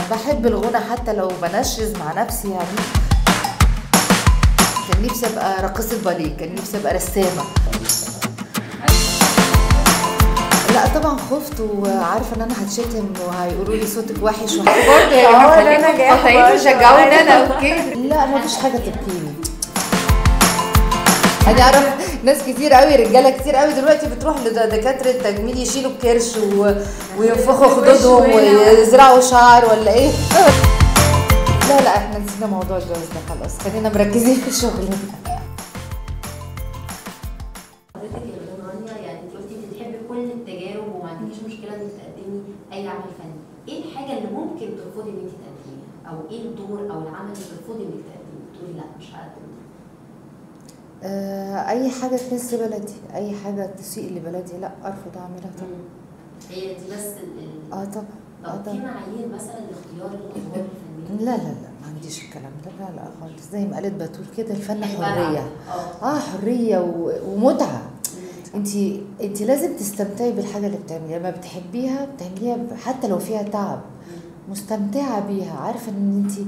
بحب الغنى حتى لو بنشز مع نفسي يعني كان نفسي ابقى راقصه باليه كان نفسي ابقى رسامه لا طبعا خفت وعارفه ان انا هتشتم وهيقولوا لي صوتك وحش برضه يا جماعه اه، لا، أنا جاية خليكم برضه. شجعوني انا اوكي لا ما فيش حاجه تبكيني انا اعرف ناس كتير قوي رجاله كتير قوي دلوقتي بتروح لدكاتره تجميل يشيلوا الكرش و... وينفخوا خدودهم ويزرعوا شعر ولا ايه لا لا احنا نسينا موضوع الجواز ده خلاص خلينا مركزين في شغلنا حضرتك يا مدام رانيا يعني انت قلتي انت بتحبي كل التجارب وما عندكيش مشكله انك تقدمي اي عمل فني، ايه الحاجه اللي ممكن ترفضي ان انت تقدميها؟ او ايه الدور او العمل اللي ترفضي انك تقدميه؟ تقولي لا مش هقدم ده. آه، اي حاجه تمس بلدي اي حاجه تسيء لبلدي لا ارفض اعملها طبعا هي دي بس ال- ال- اه طبعا اه طب في طبعا معايير مثلا لاختيار الادوار الفنيه؟ لا لا لا ما عنديش الكلام ده لا لا خالص زي ما قالت بتقول كده الفن يعني حريه اه اه حريه و- ومتعه انت انت لازم تستمتعي بالحاجه اللي بتعمليها لما بتحبيها بتعمليها ب- حتى لو فيها تعب مستمتعه بيها عارفه ان انت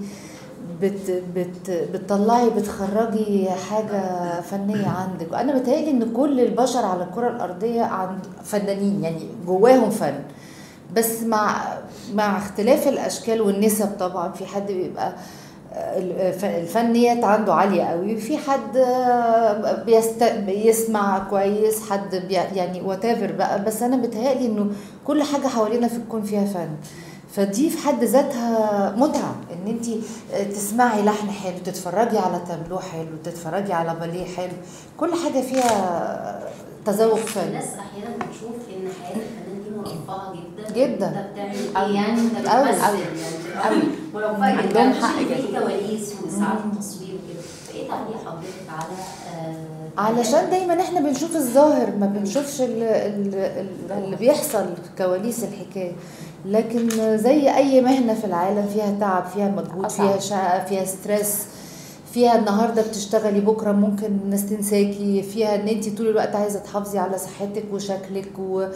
بت بت بتطلعي بتخرجي حاجه فنيه عندك وانا بتهيألي ان كل البشر على الكره الارضيه عند فنانين يعني جواهم فن بس مع مع اختلاف الاشكال والنسب طبعا في حد بيبقى الف- الفنيات عنده عاليه قوي في حد بيست... بيسمع كويس حد بي... يعني واتيفر بقى بس انا بتهيألي انه كل حاجه حوالينا في الكون فيها فن فدي في حد ذاتها متعه ان انت تسمعي لحن حلو تتفرجي على تابلو حلو تتفرجي على باليه حلو كل حاجه فيها تذوق فن الناس احيانا بتشوف ان حياه الفنان دي مرفهه جدا جدا. انت بتعمل أوي. ايه يعني انت أوي. بتمثل أوي. يعني أوي. مرفهه عندهم جدا حق مش في جدا. كواليس وساعات مم. التصوير وكده فايه تعليق حضرتك على آه، علشان دايما احنا بنشوف الظاهر ما بنشوفش ال- ال- ال- اللي بيحصل كواليس الحكايه لكن زي اي مهنه في العالم فيها تعب فيها مجهود أصعب. فيها شقه فيها ستريس فيها النهارده بتشتغلي بكره ممكن الناس تنساكي فيها ان انت طول الوقت عايزه تحافظي على صحتك وشكلك و...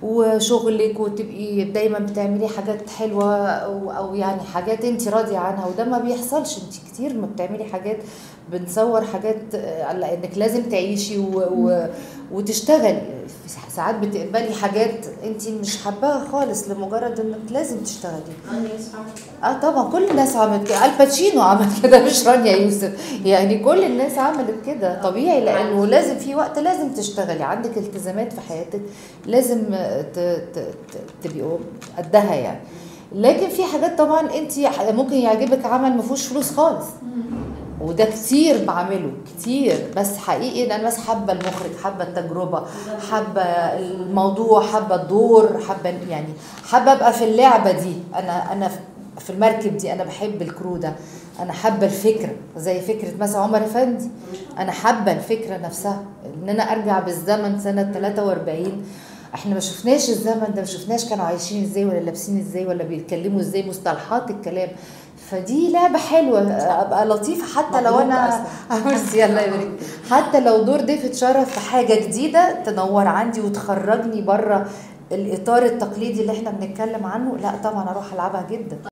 وشغلك وتبقي دايما بتعملي حاجات حلوه او, أو يعني حاجات انت راضيه عنها وده ما بيحصلش انت كتير ما بتعملي حاجات بنصور حاجات آه، على انك لازم تعيشي و... و... وتشتغلي ساعات بتقبلي حاجات انت مش حباها خالص لمجرد انك لازم تشتغلي رانيا يوسف عملت كده؟ اه طبعا كل الناس عملت كده الباتشينو عمل كده مش رانيا يوسف يعني كل الناس عملت كده طبيعي لانه لازم في وقت لازم تشتغلي عندك التزامات في حياتك لازم ت- ت- ت- تبقي قدها يعني لكن في حاجات طبعا انت ممكن يعجبك عمل ما فيهوش فلوس خالص وده كتير بعمله كتير بس حقيقي ان انا بس حابه المخرج حابه التجربه حابه الموضوع حابه الدور حابه يعني حابه ابقى في اللعبه دي انا انا في المركب دي انا بحب الكرو ده انا حابه الفكره زي فكره مثلا عمر افندي انا حابه الفكره نفسها ان انا ارجع بالزمن سنه 43 احنا ما شفناش الزمن ده ما شفناش كانوا عايشين ازاي ولا لابسين ازاي ولا بيتكلموا ازاي مصطلحات الكلام فدي لعبه حلوه ابقى لطيفه حتى لو مبروك انا ميرسي الله يبارك حتى لو دور ضيفة شرف في حاجه جديده تنور عندي وتخرجني بره الاطار التقليدي اللي احنا بنتكلم عنه لا طبعا اروح العبها جدا